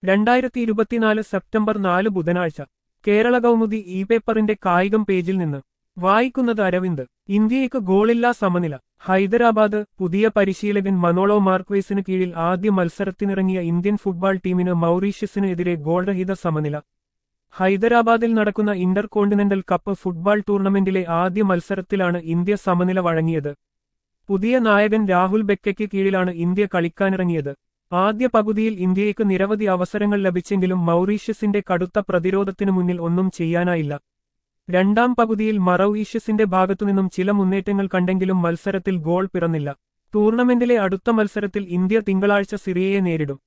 രണ്ടായിരത്തി ഇരുപത്തിനാല് സെപ്റ്റംബർ നാല് ബുധനാഴ്ച കേരള കൗമുദി ഇ പേപ്പറിന്റെ കായികം പേജിൽ നിന്ന് വായിക്കുന്നത് അരവിന്ദ് ഇന്ത്യയ്ക്ക് ഗോളില്ലാ സമനില ഹൈദരാബാദ് പുതിയ പരിശീലകൻ മനോളോ മാർക്വേസിന് കീഴിൽ ആദ്യ മത്സരത്തിനിറങ്ങിയ ഇന്ത്യൻ ഫുട്ബോൾ ടീമിന് മൗറീഷ്യസിന് എതിരെ ഗോൾരഹിത സമനില ഹൈദരാബാദിൽ നടക്കുന്ന ഇന്റർ കോണ്ടിനെന്റൽ കപ്പ് ഫുട്ബോൾ ടൂർണമെന്റിലെ ആദ്യ മത്സരത്തിലാണ് ഇന്ത്യ സമനില വഴങ്ങിയത് പുതിയ നായകൻ രാഹുൽ ബെക്കയ്ക്ക് കീഴിലാണ് ഇന്ത്യ കളിക്കാനിറങ്ങിയത് ആദ്യ പകുതിയിൽ ഇന്ത്യയ്ക്ക് നിരവധി അവസരങ്ങൾ ലഭിച്ചെങ്കിലും മൗറീഷ്യസിന്റെ കടുത്ത പ്രതിരോധത്തിനു മുന്നിൽ ഒന്നും ചെയ്യാനായില്ല രണ്ടാം പകുതിയിൽ മറൌീഷ്യസിന്റെ ഭാഗത്തുനിന്നും ചില മുന്നേറ്റങ്ങൾ കണ്ടെങ്കിലും മത്സരത്തിൽ ഗോൾ പിറന്നില്ല ടൂർണമെന്റിലെ അടുത്ത മത്സരത്തിൽ ഇന്ത്യ തിങ്കളാഴ്ച സിറിയയെ നേരിടും